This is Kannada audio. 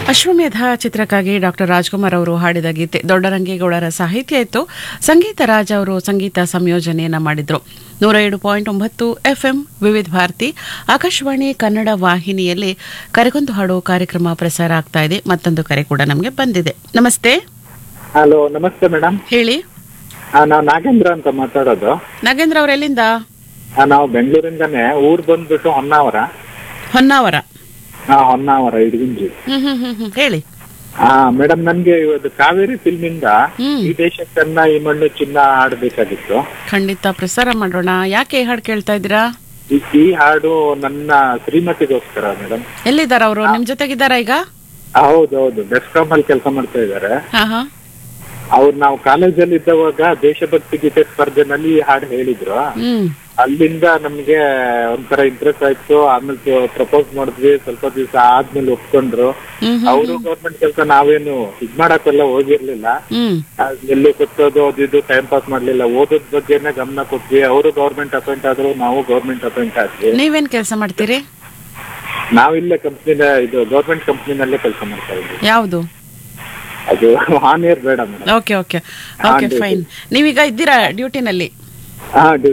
ಅಶ್ವಮೇಧ ಚಿತ್ರಕ್ಕಾಗಿ ಡಾಕ್ಟರ್ ರಾಜ್ಕುಮಾರ್ ಅವರು ಹಾಡಿದ ಗೀತೆ ದೊಡ್ಡರಂಗೇಗೌಡರ ಸಾಹಿತ್ಯ ಇತ್ತು ಸಂಗೀತ ರಾಜ್ ಅವರು ಸಂಗೀತ ಸಂಯೋಜನೆಯನ್ನ ಮಾಡಿದ್ರು ನೂರ ಏಳು ಪಾಯಿಂಟ್ ಒಂಬತ್ತು ಎಫ್ಎಂ ವಿವಿಧ ಭಾರತಿ ಆಕಾಶವಾಣಿ ಕನ್ನಡ ವಾಹಿನಿಯಲ್ಲಿ ಕರೆಗೊಂದು ಹಾಡು ಕಾರ್ಯಕ್ರಮ ಪ್ರಸಾರ ಆಗ್ತಾ ಇದೆ ಮತ್ತೊಂದು ಕರೆ ಕೂಡ ನಮಗೆ ಬಂದಿದೆ ನಮಸ್ತೆ ಹಲೋ ನಮಸ್ತೆ ಮೇಡಮ್ ಹೇಳಿ ನಾವು ನಾಗೇಂದ್ರ ಅಂತ ಮಾತಾಡೋದು ನಾಗೇಂದ್ರ ಅವರೆಲ್ಲಿಂದ ಆ, ನಾವು ಬೆಂಗಳೂರಿಂದಾನೆ ಊರ್ ಬಂದ್ಬಿಟ್ಟು ಹೊನ್ನಾವರ ಹೊನ್ನಾವರ ಹಾ ಹೊನ್ನಾವರ ಇಡಗುಂಜಿ ಹ್ಮ್ ಹ್ಮ್ ಹ್ಮ್ ಹ್ಮ್ ಹೇಳಿ ಹಾ ಮೇಡಮ್ ನನ್ಗೆ ಇವತ್ತು ಕಾವೇರಿ ಫಿಲ್ಮ್ ಇಂದ ಹ್ಮ್. ಈ ದೇಶಕ್ಕನ್ನ ಈ ಮಣ್ಣು ಚಿನ್ನ ಹಾಡ್ಬೇಕಾಗಿತ್ತು ಖಂಡಿತ ಪ್ರಸಾರ ಮಾಡೋಣ ಯಾಕೆ ಈ ಹಾಡು ಕೇಳ್ತಾ ಇದ್ದೀರಾ ಈ- ಈ ಹಾಡು ನನ್ನ ಶ್ರೀಮತಿಗೋಸ್ಕರ ಮೇಡಮ್ ಎಲ್ಲಿದ್ದಾರ ಅವರು ನಿಮ್ ಜೊತೆಗಿದ್ದಾರಾ ಈಗ ಹೌದೌದು ಬೆಸ್ಕಾಂ ಅಲ್ಲಿ ಕೆಲಸ ಮಾಡ್ತಾ ಇದ್ದಾರೆ ಹಾ ಹಾ ಅವ್ರು ನಾವು ಕಾಲೇಜಲ್ಲಿ ಇದ್ದವಾಗ ದೇಶಭಕ್ತಿ ಗೀತೆ ಸ್ಪರ್ಧೆನಲ್ಲಿ ಈ ಹಾಡು ಹೇಳಿದ್ರು ಹ್ಮ್ ಅಲ್ಲಿಂದ ನಮ್ಗೆ ಒಂಥರ ಇಂಟ್ರೆಸ್ಟ್ ಆಯ್ತು ಆಮೇಲೆ ಪ್ರಪೋಸ್ ಮಾಡಿದ್ವಿ ಸ್ವಲ್ಪ ದಿವಸ ಆದ್ಮೇಲೆ ಒಪ್ಕೊಂಡ್ರು ಹ್ಮ್ ಹ್ಮ್ ಅವರು ಗೌರ್ಮೆಂಟ್ ಕೆಲಸ ನಾವೇನು ಇದ್ ಮಾಡಕ್ಕೆಲ್ಲ ಹೋಗಿರ್ಲಿಲ್ಲ ಹ್ಮ್ ಅದ್ ಎಲ್ಲಿ ಕೂತೋದು ಅದಿದ್ದು ಟೈಮ್ ಪಾಸ್ ಮಾಡ್ಲಿಲ್ಲ ಓದೋದ್ ಬಗ್ಗೆನೆ ಗಮನ ಕೊಟ್ವಿ ಅವರು ಗೌರ್ಮೆಂಟ್ ಅಪಾಯಿಂಟ್ ಆದ್ರು ನಾವು ಗೌರ್ಮೆಂಟ್ ಅಪಾಯಿಂಟ್ ಆದ್ವಿ ನೀವೇನ್ ಕೆಲಸ ಮಾಡ್ತೀರಿ ನಾವಿಲ್ಲೇ ಕಂಪ್ನಿನ ಇದು ಗೌರ್ಮೆಂಟ್ ಕಂಪ್ನಿನಲ್ಲೇ ಕೆಲಸ ಮಾಡ್ತಾ ಇದ್ವಿ ಯಾವುದು ಅದು ಆನ್ ಇಯರ್ ಬೇಡ madam okay okay okay fine ನೀವೀಗ ಇದ್ದೀರಾ ಡ್ಯೂಟಿನಲ್ಲಿ ಹಾ